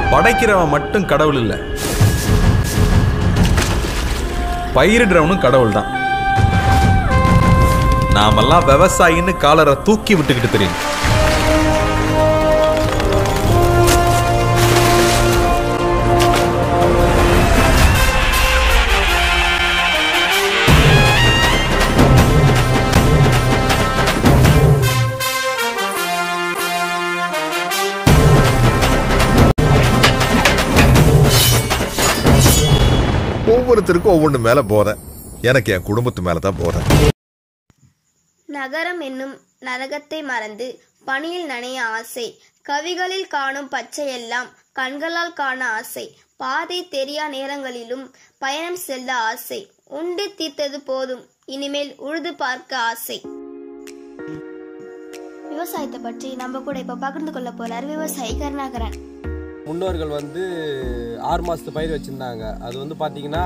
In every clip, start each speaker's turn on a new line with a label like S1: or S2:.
S1: படைக்கிறவன் மட்டும் கடவுள் இல்லை பயிரிடுறவனும் கடவுள் தான் நாமெல்லாம் விவசாயின்னு காலரை தூக்கி விட்டுக்கிட்டு தெரியும்
S2: ஒவ்வொருத்தருக்கும் ஒவ்வொன்று மேல போறேன் எனக்கு என் குடும்பத்து மேல தான் போறேன்
S3: நகரம் என்னும் நரகத்தை மறந்து பனியில் நனைய ஆசை கவிகளில் காணும் பச்சையெல்லாம் கண்களால் காண ஆசை பாதை தெரியா நேரங்களிலும் பயணம் செல்ல ஆசை உண்டு தீர்த்தது போதும் இனிமேல் உழுது பார்க்க ஆசை விவசாயத்தை பற்றி நம்ம கூட இப்ப பகிர்ந்து கொள்ள போறார் விவசாயி கருணாகரன்
S4: முன்னோர்கள் வந்து ஆறு மாதத்து பயிர் வச்சுருந்தாங்க அது வந்து பார்த்தீங்கன்னா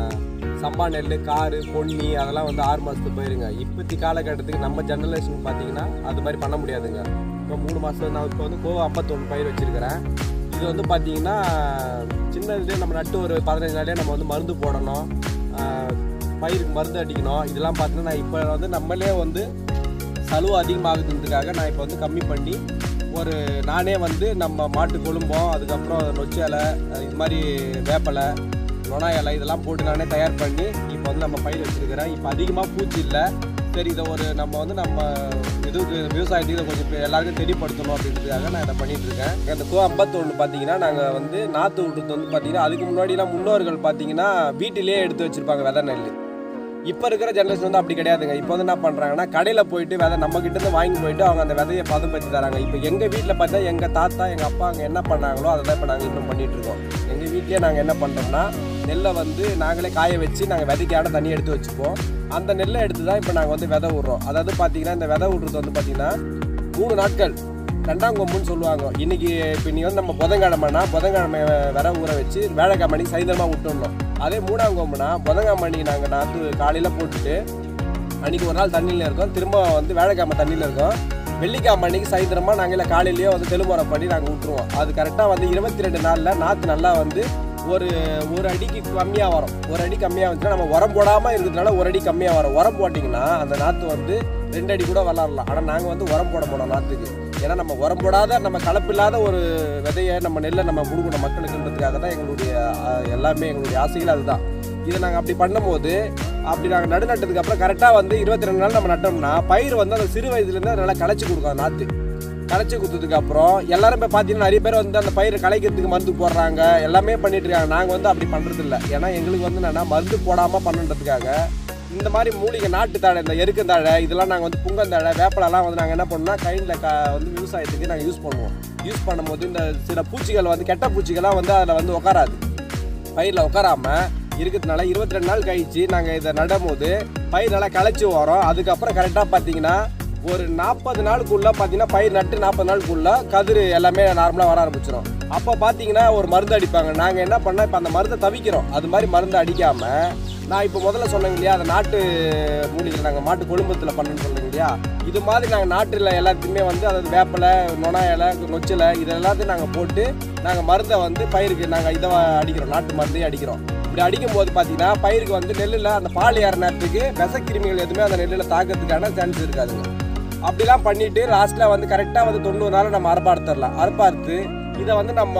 S4: சம்பா நெல் காரு பொன்னி அதெல்லாம் வந்து ஆறு மாதத்து பயிருங்க இப்போத்தி காலகட்டத்துக்கு நம்ம ஜெனரேஷன் பார்த்தீங்கன்னா அது மாதிரி பண்ண முடியாதுங்க இப்போ மூணு மாதம் நான் இப்போ வந்து கோவா ஐம்பத்தொன்று பயிர் வச்சுருக்கிறேன் இது வந்து பார்த்தீங்கன்னா சின்ன இதுலேயே நம்ம நட்டு ஒரு பதினஞ்சு நாளே நம்ம வந்து மருந்து போடணும் ஆஹ் பயிருக்கு மருந்து அடிக்கணும் இதெல்லாம் பார்த்தீங்கன்னா நான் இப்போ வந்து நம்மளே வந்து செலவு அதிகமாகுதுன்றதுக்காக நான் இப்போ வந்து கம்மி பண்ணி ஒரு நானே வந்து நம்ம மாட்டு கொழும்பம் அதுக்கப்புறம் நொச்சி இலை அஹ் இது மாதிரி வேப்பலை நொணா இலை இதெல்லாம் போட்டு நானே தயார் பண்ணி இப்போ வந்து நம்ம பயிர் வச்சுருக்கிறேன் இப்போ அதிகமாக பூச்சி இல்லை சரி இதை ஒரு நம்ம வந்து நம்ம இதுக்கு விவசாயத்துக்கு இதை கொஞ்சம் இப்ப எல்லாருக்கும் தெரியப்படுத்தணும் அப்படின்றதுக்காக நான் இதை பண்ணிட்டு இருக்கேன் இந்த கோ ஐம்பத்தொன்று பார்த்தீங்கன்னா நாங்கள் வந்து நாற்று விட்டுறது வந்து பார்த்தீங்கன்னா அதுக்கு முன்னாடிலாம் முன்னோர்கள் பார்த்தீங்கன்னா வீட்டிலேயே எடுத்து வச்சுருப்பாங்க விதை நெல் இப்போ இருக்கிற ஜென்ரேஷன் வந்து அப்படி கிடையாதுங்க இப்போ வந்து என்ன பண்ணுறாங்கன்னா கடையில் போயிட்டு விதை நம்ம கிட்ட இருந்து வாங்கி போயிட்டு அவங்க அந்த விதையை பதப்படுத்தி தராங்க இப்போ எங்கள் வீட்டில் பார்த்தா எங்கள் தாத்தா எங்கள் அப்பா அங்கே என்ன பண்ணாங்களோ அதை தான் இப்போ நாங்கள் இன்னும் பண்ணிட்டு இருக்கோம் எங்கள் வீட்லேயே நாங்கள் என்ன பண்ணுறோம்னா நெல்லை வந்து நாங்களே காய வச்சு நாங்கள் விதைக்கான தண்ணி எடுத்து வச்சுப்போம் அந்த நெல்லை எடுத்து தான் இப்போ நாங்கள் வந்து விதை விட்றோம் அதாவது பார்த்தீங்கன்னா இந்த விதை விட்றது வந்து பார்த்தீங்கன்னா மூணு நாட்கள் ரெண்டாம் கொம்புன்னு சொல்லுவாங்க இன்னைக்கு இப்போ நீ வந்து நம்ம புதன்கிழமைனா புதன்கிழமை விர ஊற வச்சு வேலைக்கிழமை அன்னைக்கு சாயந்தரமாக விட்டுடணும் அதே மூணாம் கொம்புனா புதன்கிழமை அன்னைக்கு நாங்கள் நாற்று காலையில் போட்டுட்டு அன்னைக்கு ஒரு நாள் தண்ணியில் இருக்கோம் திரும்ப வந்து வேலைக்கிழமை தண்ணியில் இருக்கோம் வெள்ளிக்கிழமை அன்னைக்கு சாயந்தரமாக நாங்கள் இல்லை காலையிலேயே வந்து தெலுமுறை பண்ணி நாங்கள் விட்டுருவோம் அது கரெக்டாக வந்து இருபத்தி ரெண்டு நாளில் நாற்று நல்லா வந்து ஒரு ஒரு அடிக்கு கம்மியாக வரும் ஒரு அடி கம்மியாக வந்துச்சுன்னா நம்ம உரம் போடாமல் இருக்கிறதுனால ஒரு அடி கம்மியாக வரும் உரம் போட்டிங்கன்னா அந்த நாற்று வந்து ரெண்டு அடி கூட வளரலாம் ஆனால் நாங்கள் வந்து உரம் போட மாட்டோம் நாற்றுக்கு ஏன்னா நம்ம உரம் போடாத நம்ம கலப்பில்லாத ஒரு விதையை நம்ம நெல்லை நம்ம கொடுக்கணும் மக்களுக்குன்றதுக்காக தான் எங்களுடைய அஹ், எல்லாமே எங்களுடைய ஆசைகள் அதுதான் இதை நாங்கள் அப்படி பண்ணும்போது அப்படி நாங்கள் நடு நட்டதுக்கு அப்புறம் கரெக்டாக வந்து இருபத்தி ரெண்டு நாள் நம்ம நட்டோம்னா பயிர் வந்து அந்த சிறு வயதுலேருந்து நல்லா களைச்சி கொடுக்கும் அந்த நாற்று களைச்சி கொடுத்ததுக்கு அப்புறம் எல்லாரும் இப்போ பார்த்தீங்கன்னா நிறைய பேர் வந்து அந்த பயிரை களைக்கிறதுக்கு மருந்து போடுறாங்க எல்லாமே பண்ணிட்டு இருக்காங்க நாங்கள் வந்து அப்படி பண்ணுறது இல்லை ஏன்னா எங்களுக்கு வந்து என்னன்னா மருந்து போடாமல் பண்ணுன்றதுக்காக இந்த மாதிரி மூலிகை நாட்டு தாழை இந்த எருக்கந்தாழை இதெல்லாம் நாங்கள் வந்து புங்கந்தாழை வேப்பலெல்லாம் வந்து நாங்கள் என்ன பண்ணோம்னா கையில் க வந்து விவசாயத்துக்கு நாங்கள் யூஸ் பண்ணுவோம் யூஸ் பண்ணும்போது இந்த சில பூச்சிகள் வந்து கெட்ட பூச்சிகள்லாம் வந்து அதில் வந்து உட்காராது பயிரில் உட்காராம இருக்கிறதுனால இருபத்தி ரெண்டு நாள் கழிச்சு நாங்கள் இதை நடும்போது பயிர் நல்லா களைச்சி வரோம் அதுக்கப்புறம் கரெக்டாக பார்த்தீங்கன்னா ஒரு நாற்பது நாளுக்குள்ள பார்த்தீங்கன்னா பயிர் நட்டு நாற்பது நாளுக்குள்ள கதிர் எல்லாமே நார்மலாக வர ஆரம்பிச்சிடும் அப்போ பார்த்தீங்கன்னா ஒரு மருந்து அடிப்பாங்க நாங்கள் என்ன பண்ணோம் இப்போ அந்த மருந்தை தவிக்கிறோம் அது மாதிரி மருந்து அடிக்காமல் நான் இப்போ முதல்ல சொன்னேங்க இல்லையா அந்த நாட்டு மூலிகை நாங்கள் மாட்டு கொழும்பத்தில் பண்ணணும்னு சொல்லுங்க இல்லையா இது மாதிரி நாங்கள் நாட்டில் எல்லாத்தையுமே வந்து அதாவது வேப்பலை நொணா இலை நொச்சிலை இது எல்லாத்தையும் நாங்கள் போட்டு நாங்கள் மருந்தை வந்து பயிருக்கு நாங்கள் இதை அடிக்கிறோம் நாட்டு மருந்தையும் அடிக்கிறோம் இப்படி அடிக்கும் போது பார்த்தீங்கன்னா பயிருக்கு வந்து நெல்லில் அந்த பால் ஏற நேரத்துக்கு விசக்கிருமிகள் எதுவுமே அந்த நெல்லில் தாக்கிறதுக்கான சான்ஸ் இருக்காதுங்க அப்படிலாம் பண்ணிட்டு லாஸ்ட்டில் வந்து கரெக்டாக வந்து தொண்ணூறு நாள் நம்ம அறுப்பாடுத்துடலாம் அறுப்பாடுத்து இதை வந்து நம்ம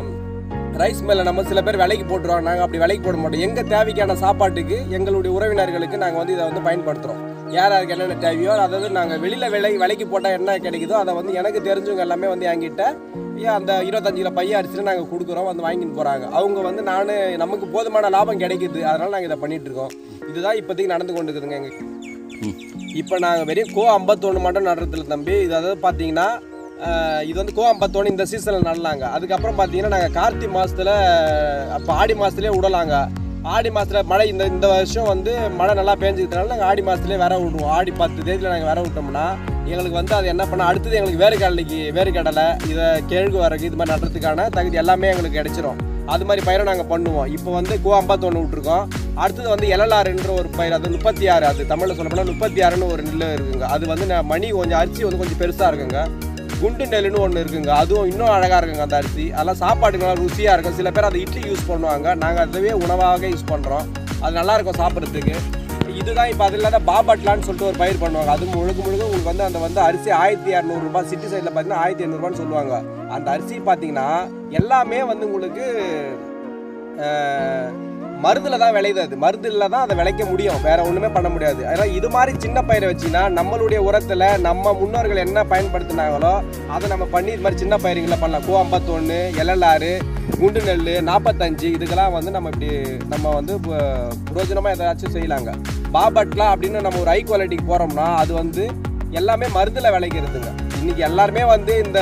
S4: ரைஸ் மில்ல நம்ம சில பேர் விலைக்கு போட்டுருவாங்க நாங்கள் அப்படி விலைக்கு போட மாட்டோம் எங்கள் தேவைக்கான சாப்பாட்டுக்கு எங்களுடைய உறவினர்களுக்கு நாங்கள் வந்து இதை வந்து பயன்படுத்துகிறோம் யார் யாருக்கு என்னென்ன தேவையோ அதாவது நாங்கள் வெளியில் விலை விலைக்கு போட்டால் என்ன கிடைக்குதோ அதை வந்து எனக்கு தெரிஞ்சவங்க எல்லாமே வந்து என்கிட்ட ஏன் அந்த இருபத்தஞ்சு கிலோ பைய அரிசியில் நாங்கள் கொடுக்குறோம் வந்து வாங்கிட்டு போகிறாங்க அவங்க வந்து நான் நமக்கு போதுமான லாபம் கிடைக்குது அதனால் நாங்கள் இதை பண்ணிட்டு இருக்கோம் இதுதான் இப்போதைக்கு நடந்து கொண்டு இருக்குதுங்க எங்கள் இப்போ நாங்கள் வெறும் கோ ஐம்பத்தொன்று மட்டும் நடுறதில்ல தம்பி இது அதாவது பார்த்தீங்கன்னா அஹ், இது வந்து கோ ஐம்பத்தொன்று இந்த சீசனில் நடலாங்க அதுக்கப்புறம் பார்த்தீங்கன்னா நாங்கள் கார்த்திகை மாதத்தில் அப்போ ஆடி மாதத்துலேயே விடலாங்க ஆடி மாதத்தில் மழை இந்த இந்த வருஷம் வந்து மழை நல்லா பேஞ்சதுனால நாங்கள் ஆடி மாதத்துலேயே வர விடுவோம் ஆடி பத்து தேதியில் நாங்கள் வர விட்டோம்னா எங்களுக்கு வந்து அது என்ன பண்ண அடுத்தது எங்களுக்கு வேர்க்கடலைக்கு வேர்க்கடலை இதை கிழங்கு வரகு இது மாதிரி நடுறதுக்கான தகுதி எல்லாமே எங்களுக்கு கிடைச்சிரும் அது மாதிரி பயிரை நாங்கள் பண்ணுவோம் இப்போ வந்து கோ ஐம்பத்தொன்று விட்ருக்கோம் அடுத்தது வந்து எல்எல்ஆர்ன்ற ஒரு பயிர் அது முப்பத்தி ஆறு அது தமிழில் சொல்ல போனால் முப்பத்தி ஆறுன்னு ஒரு நெல் இருக்குங்க அது வந்து நான் மணி கொஞ்சம் அரிசி வந்து கொஞ்சம் பெருசாக இருக்குங்க குண்டு நெல்லுன்னு ஒன்று இருக்குங்க அதுவும் இன்னும் அழகாக இருக்குங்க அந்த அரிசி அதெல்லாம் சாப்பாட்டுக்கு நல்லா ருசியாக இருக்கும் சில பேர் அதை இட்லி யூஸ் பண்ணுவாங்க நாங்கள் அதுவே உணவாக யூஸ் பண்ணுறோம் அது நல்லா இருக்கும் சாப்பிட்றதுக்கு இதுதான் இப்போ அது இல்லாத பாபட்லான்னு சொல்லிட்டு ஒரு பயிர் பண்ணுவாங்க அது முழுக்க முழுக்க உங்களுக்கு வந்து அந்த வந்து அரிசி ஆயிரத்தி இரநூறுபா சிட்டி சைடில் பார்த்தீங்கன்னா ஆயிரத்தி இரநூறுபான்னு சொல்லுவாங்க அந்த அரிசி பார்த்தீங்கன்னா எல்லாமே வந்து உங்களுக்கு அஹ், மருந்துல தான் விளையுது அது மருந்துல தான் அதை விளைக்க முடியும் வேற ஒண்ணுமே பண்ண முடியாது அதனால் இது மாதிரி சின்ன பயிரை வச்சுன்னா நம்மளுடைய உரத்துல நம்ம முன்னோர்கள் என்ன பயன்படுத்தினாங்களோ அதை நம்ம பண்ணி இது மாதிரி சின்ன பயிருங்களை பண்ணலாம் கோ ஐம்பத்தொன்று எல்எல்ஆறு குண்டு நெல் நாற்பத்தஞ்சு இதுக்கெல்லாம் வந்து நம்ம இப்படி நம்ம வந்து பு- புரோஜனமா ஏதாச்சும் செய்யலாங்க பாபட்லா அப்படின்னு நம்ம ஒரு ஹை குவாலிட்டிக்கு போறோம்னா அது வந்து எல்லாமே மருந்துல விளைக்கிறதுங்க இன்னைக்கு எல்லாருமே வந்து இந்த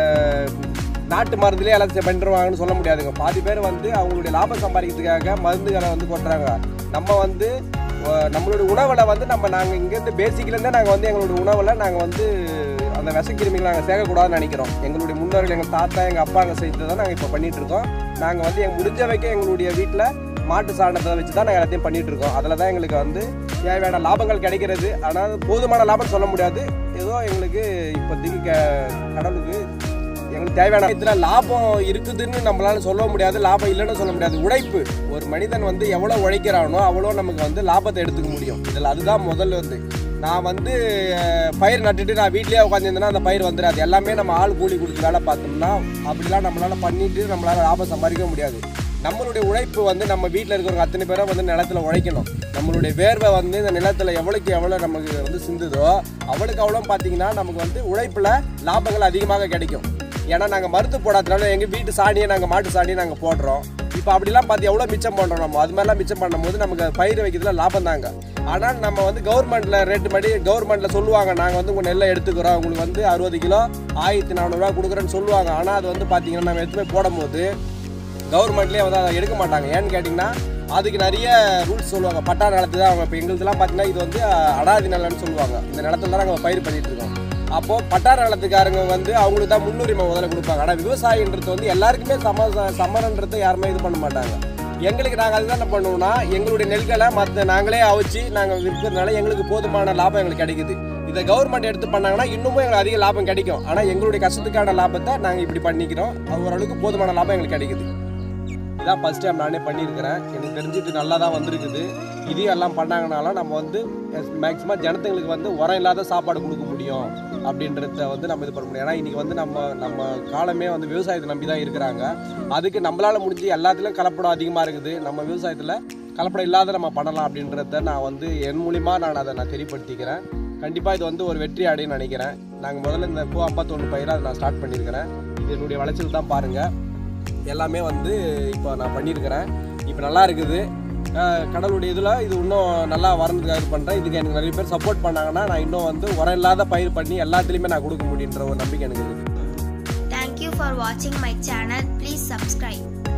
S4: நாட்டு மருந்துலேயே எல்லாம் பண்ணிடுவாங்கன்னு சொல்ல முடியாதுங்க பாதி பேர் வந்து அவங்களுடைய லாபம் சம்பாதிக்கிறதுக்காக மருந்துகளை வந்து கொட்டுறாங்க நம்ம வந்து அஹ், நம்மளுடைய உணவில் வந்து நம்ம நாங்கள் இங்கேருந்து பேசிக்லேருந்தே நாங்கள் வந்து எங்களுடைய உணவில் நாங்கள் வந்து அந்த விஷக்கிருமிகளை நாங்கள் சேர்க்கக்கூடாதுன்னு நினைக்கிறோம் எங்களுடைய முன்னோர்கள் எங்கள் தாத்தா எங்கள் அப்பாங்க செய்ததை தான் நாங்கள் இப்போ பண்ணிட்டு இருக்கோம் நாங்கள் வந்து எங்கள் முடிஞ்ச வரைக்கும் எங்களுடைய வீட்டில் மாட்டு சாணத்தை வச்சு தான் நாங்கள் எல்லாத்தையும் பண்ணிட்டு இருக்கோம் அதில் தான் எங்களுக்கு வந்து தேவையான லாபங்கள் கிடைக்கிறது ஆனால் போதுமான லாபம் சொல்ல முடியாது ஏதோ எங்களுக்கு இப்போதைக்கு க- கடவுளுக்கு எங்களுக்கு தேவையான இதில் லாபம் இருக்குதுன்னு நம்மளால சொல்ல முடியாது லாபம் இல்லைன்னு சொல்ல முடியாது உழைப்பு ஒரு மனிதன் வந்து எவ்வளோ உழைக்கிறானோ அவ்வளோ நமக்கு வந்து லாபத்தை எடுத்துக்க முடியும் இதில் அதுதான் முதல்ல வந்து நான் வந்து அஹ், பயிர் நட்டுட்டு நான் வீட்லயே உட்காந்துருந்தேன்னா அந்த பயிர் வந்துடாது எல்லாமே நம்ம ஆள் கூலி கொடுத்து வேலை பார்த்தோம்னா அப்படிலாம் நம்மளால பண்ணிட்டு நம்மளால லாபம் சம்பாதிக்க முடியாது நம்மளுடைய உழைப்பு வந்து நம்ம வீட்டில் இருக்கிறவங்க அத்தனை பேரும் வந்து நிலத்துல உழைக்கணும் நம்மளுடைய வேர்வை வந்து இந்த நிலத்துல எவ்வளோக்கு எவ்வளோ நமக்கு வந்து சிந்துதோ அவளுக்கு அவ்வளோ பார்த்தீங்கன்னா நமக்கு வந்து உழைப்பில் லாபங்கள் அதிகமாக கிடைக்கும் ஏன்னா நாங்கள் மருந்து போடாதனால எங்கள் வீட்டு சாணியை நாங்கள் மாட்டு சாணியை நாங்கள் போடுறோம் இப்போ அப்படிலாம் பார்த்து எவ்வளோ மிச்சம் பண்ணுறோம் நம்ம அது மாதிரிலாம் மிச்சம் பண்ணும்போது நமக்கு பயிர் வைக்கிறதுல லாபம் தாங்க ஆனால் நம்ம வந்து கவர்மெண்ட்டில் ரேட்டு படி கவர்மெண்ட்டில் சொல்லுவாங்க நாங்கள் வந்து உங்கள் நெல்லை எடுத்துக்கிறோம் உங்களுக்கு வந்து அறுபது கிலோ ஆயிரத்தி நானூறுரூவா கொடுக்குறேன்னு சொல்லுவாங்க ஆனால் அது வந்து பார்த்தீங்கன்னா நம்ம எடுத்து போய் போடும்போது கவர்மெண்ட்லேயே வந்து அதை எடுக்க மாட்டாங்க ஏன்னு கேட்டிங்கன்னா அதுக்கு நிறைய ரூல்ஸ் சொல்லுவாங்க பட்டா நிலத்து தான் அவங்க இப்போ எங்களுதுலாம் பார்த்தீங்கன்னா இது வந்து அஹ், அடாதி நிலம்னு சொல்லுவாங்க இந்த நிலத்துல தான் நாங்கள் பயிர் பண்ணிட்டு இருக்கோம் அப்போது பட்டா நிலத்துக்காரங்க வந்து அவங்களுக்கு தான் முன்னுரிமை முதல்ல கொடுப்பாங்க ஆனால் விவசாயின்றது வந்து எல்லாருக்குமே சம சமரன்றதை யாருமே இது பண்ண மாட்டாங்க எங்களுக்கு நாங்கள் அதுதான் என்ன பண்ணுவோம்னா எங்களுடைய நெல்களை மற்ற நாங்களே அவிச்சு நாங்கள் விற்கிறதுனால எங்களுக்கு போதுமான லாபம் எங்களுக்கு கிடைக்குது இதை கவர்மெண்ட் எடுத்து பண்ணாங்கன்னா இன்னமும் எங்களுக்கு அதிக லாபம் கிடைக்கும் ஆனால் எங்களுடைய கஷ்டத்துக்கான லாபத்தை நாங்கள் இப்படி பண்ணிக்கிறோம் அது ஓரளவுக்கு போதுமான லாபம் எங்களுக்கு கிடைக்குது இதான் ஃபர்ஸ்ட் டைம் நானே பண்ணியிருக்கிறேன் எனக்கு தெரிஞ்சுட்டு நல்லா தான் வந்திருக்குது இதையும் எல்லாம் பண்ணாங்கனாலும் நம்ம வந்து மேக்ஸிமம் ஜனத்துங்களுக்கு வந்து உரம் இல்லாத சாப்பாடு கொடுக்க முடியும் அப்படின்றத வந்து நம்ம இது பண்ண முடியும் ஏன்னா இன்றைக்கி வந்து நம்ம நம்ம காலமே வந்து விவசாயத்தை நம்பி தான் இருக்கிறாங்க அதுக்கு நம்மளால் முடிஞ்சு எல்லாத்துலேயும் கலப்படம் அதிகமாக இருக்குது நம்ம விவசாயத்தில் கலப்படம் இல்லாத நம்ம பண்ணலாம் அப்படின்றத நான் வந்து என் மூலிமா நான் அதை நான் தெரியப்படுத்திக்கிறேன் கண்டிப்பாக இது வந்து ஒரு வெற்றி அடைன்னு நினைக்கிறேன் நாங்கள் முதல்ல இந்த பூ ஐம்பத்தொன்று பயிரை அதை நான் ஸ்டார்ட் பண்ணியிருக்கிறேன் இது என்னுடைய விளைச்சல் தான் பாருங்கள் எல்லாமே வந்து இப்போ நான் பண்ணியிருக்கிறேன் இப்போ நல்லா இருக்குது அஹ் கடவுளுடைய இதில் இது இன்னும் நல்லா வரதுக்காக இது பண்ணுறேன் இதுக்கு எனக்கு நிறைய பேர் சப்போர்ட் பண்ணாங்கன்னா நான் இன்னும் வந்து உரம் இல்லாத பயிர் பண்ணி எல்லாத்துலேயுமே நான் கொடுக்க முடியுன்ற ஒரு நம்பிக்கை எனக்கு இருக்குது
S3: Thank you for watching my channel. Please subscribe.